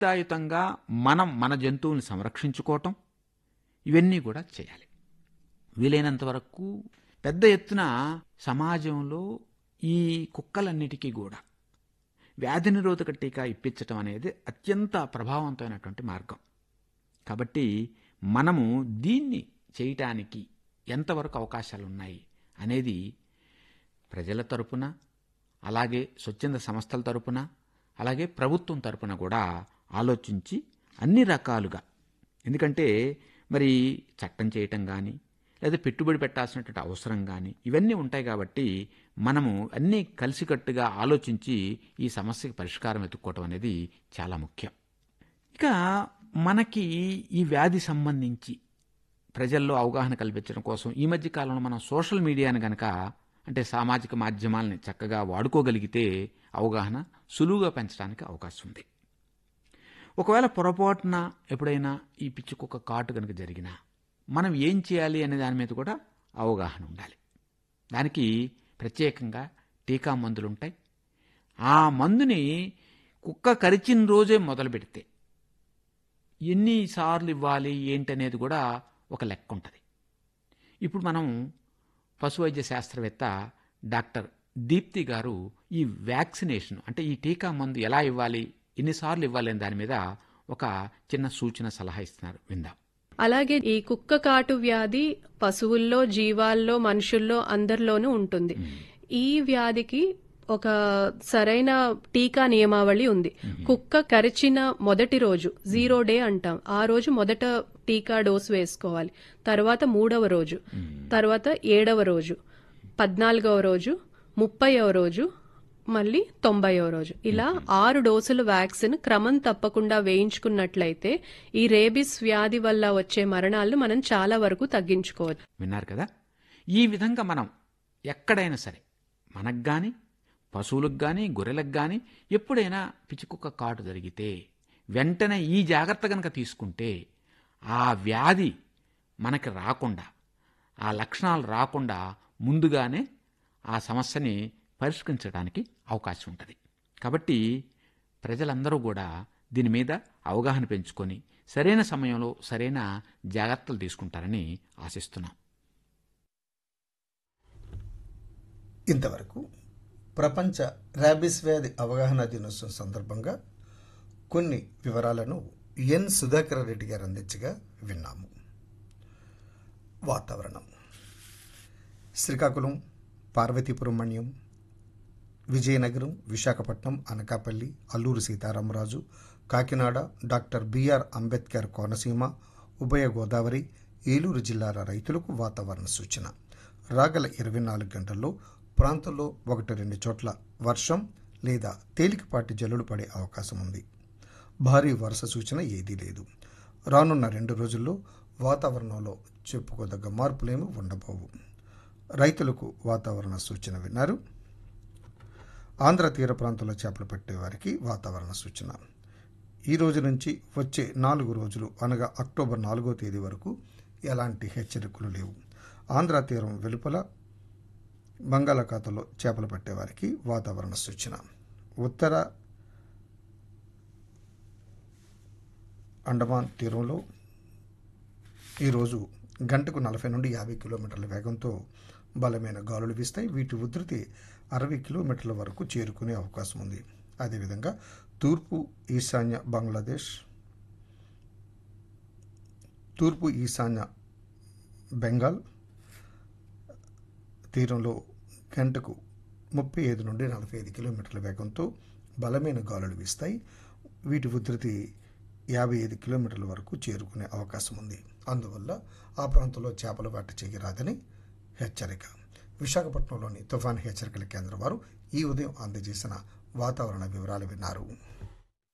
బాధ్యతాయుతంగా మనం మన జంతువుని సంరక్షించుకోవటం ఇవన్నీ కూడా చేయాలి వీలైనంత వరకు పెద్ద ఎత్తున సమాజంలో ఈ కుక్కలన్నిటికీ కూడా వ్యాధి నిరోధక టీకా ఇప్పించటం అనేది అత్యంత ప్రభావవంతమైనటువంటి మార్గం కాబట్టి మనము దీన్ని చేయటానికి ఎంతవరకు అవకాశాలు ఉన్నాయి అనేది ప్రజల తరపున అలాగే స్వచ్ఛంద సంస్థల తరపున అలాగే ప్రభుత్వం తరపున కూడా ఆలోచించి అన్ని రకాలుగా ఎందుకంటే మరి చట్టం చేయటం కానీ లేదా పెట్టుబడి పెట్టాల్సినటువంటి అవసరం కానీ ఇవన్నీ ఉంటాయి కాబట్టి మనము అన్నీ కలిసికట్టుగా ఆలోచించి ఈ సమస్యకి పరిష్కారం వెతుక్కోవటం అనేది చాలా ముఖ్యం ఇక మనకి ఈ వ్యాధి సంబంధించి ప్రజల్లో అవగాహన కల్పించడం కోసం ఈ మధ్య కాలంలో మనం సోషల్ మీడియాని గనక అంటే సామాజిక మాధ్యమాలని చక్కగా వాడుకోగలిగితే అవగాహన సులువుగా పెంచడానికి అవకాశం ఉంది ఒకవేళ పొరపాటున ఎప్పుడైనా ఈ పిచ్చి కుక్క కాటు కనుక జరిగినా మనం ఏం చేయాలి అనే దాని మీద కూడా అవగాహన ఉండాలి దానికి ప్రత్యేకంగా టీకా మందులు ఉంటాయి ఆ మందుని కుక్క కరిచిన రోజే మొదలు పెడితే ఎన్నిసార్లు ఇవ్వాలి ఏంటనేది కూడా ఒక లెక్క ఉంటుంది ఇప్పుడు మనం పశువైద్య శాస్త్రవేత్త డాక్టర్ దీప్తి గారు ఈ వ్యాక్సినేషన్ అంటే ఈ టీకా మందు ఎలా ఇవ్వాలి ఎన్నిసార్లు ఇవ్వాలి అనే దాని మీద ఒక చిన్న సూచన సలహా ఇస్తున్నారు విందాం అలాగే ఈ కుక్క కాటు వ్యాధి పశువుల్లో జీవాల్లో మనుషుల్లో అందరిలోనూ ఉంటుంది ఈ వ్యాధికి ఒక సరైన టీకా నియమావళి ఉంది కుక్క కరిచిన మొదటి రోజు జీరో డే అంటాం ఆ రోజు మొదట టీకా డోస్ వేసుకోవాలి తర్వాత మూడవ రోజు తర్వాత ఏడవ రోజు పద్నాలుగవ రోజు ముప్పైవ రోజు మళ్ళీ తొంభైవ రోజు ఇలా ఆరు డోసుల వ్యాక్సిన్ క్రమం తప్పకుండా వేయించుకున్నట్లయితే ఈ రేబిస్ వ్యాధి వల్ల వచ్చే మరణాలను మనం చాలా వరకు తగ్గించుకోవచ్చు విన్నారు కదా ఈ విధంగా మనం ఎక్కడైనా సరే మనకు కానీ పశువులకు కానీ గొర్రెలకు కానీ ఎప్పుడైనా పిచ్చికుక్క కాటు జరిగితే వెంటనే ఈ జాగ్రత్త కనుక తీసుకుంటే ఆ వ్యాధి మనకి రాకుండా ఆ లక్షణాలు రాకుండా ముందుగానే ఆ సమస్యని పరిష్కరించడానికి అవకాశం ఉంటుంది కాబట్టి ప్రజలందరూ కూడా దీని మీద అవగాహన పెంచుకొని సరైన సమయంలో సరైన జాగ్రత్తలు తీసుకుంటారని ఆశిస్తున్నాం ఇంతవరకు ప్రపంచ ర్యాబిస్ వ్యాధి అవగాహన దినోత్సవం సందర్భంగా కొన్ని వివరాలను ఎన్ సుధాకర్ రెడ్డి గారు అందించగా విన్నాము వాతావరణం శ్రీకాకుళం పార్వతీపురం మణ్యం విజయనగరం విశాఖపట్నం అనకాపల్లి అల్లూరు సీతారామరాజు కాకినాడ డాక్టర్ బిఆర్ అంబేద్కర్ కోనసీమ ఉభయ గోదావరి ఏలూరు జిల్లాల రైతులకు వాతావరణ సూచన రాగల ఇరవై నాలుగు గంటల్లో ప్రాంతంలో ఒకటి రెండు చోట్ల వర్షం లేదా తేలికపాటి జల్లులు పడే అవకాశం ఉంది భారీ వర్ష సూచన ఏదీ లేదు రానున్న రెండు రోజుల్లో వాతావరణంలో చెప్పుకోదగ్గ మార్పులేమీ ఉండబోవు రైతులకు వాతావరణ సూచన విన్నారు ఆంధ్ర తీర ప్రాంతంలో చేపలు పట్టే వారికి వాతావరణ సూచన ఈ రోజు నుంచి వచ్చే నాలుగు రోజులు అనగా అక్టోబర్ నాలుగో తేదీ వరకు ఎలాంటి హెచ్చరికలు లేవు ఆంధ్ర తీరం వెలుపల బంగాళాఖాతంలో చేపలు పట్టేవారికి వాతావరణ సూచన ఉత్తర అండమాన్ తీరంలో ఈరోజు గంటకు నలభై నుండి యాభై కిలోమీటర్ల వేగంతో బలమైన గాలులు వీస్తాయి వీటి ఉధృతి అరవై కిలోమీటర్ల వరకు చేరుకునే అవకాశం ఉంది అదేవిధంగా తూర్పు ఈశాన్య బంగ్లాదేశ్ తూర్పు ఈశాన్య బెంగాల్ తీరంలో గంటకు ముప్పై ఐదు నుండి నలభై ఐదు కిలోమీటర్ల వేగంతో బలమైన గాలులు వీస్తాయి వీటి ఉధృతి యాభై ఐదు కిలోమీటర్ల వరకు చేరుకునే అవకాశం ఉంది అందువల్ల ఆ ప్రాంతంలో చేపల వేట చేయరాదని హెచ్చరిక విశాఖపట్నంలోని తుఫాన్ హెచ్చరికల కేంద్రం వారు ఈ ఉదయం అందజేసిన వాతావరణ వివరాలు విన్నారు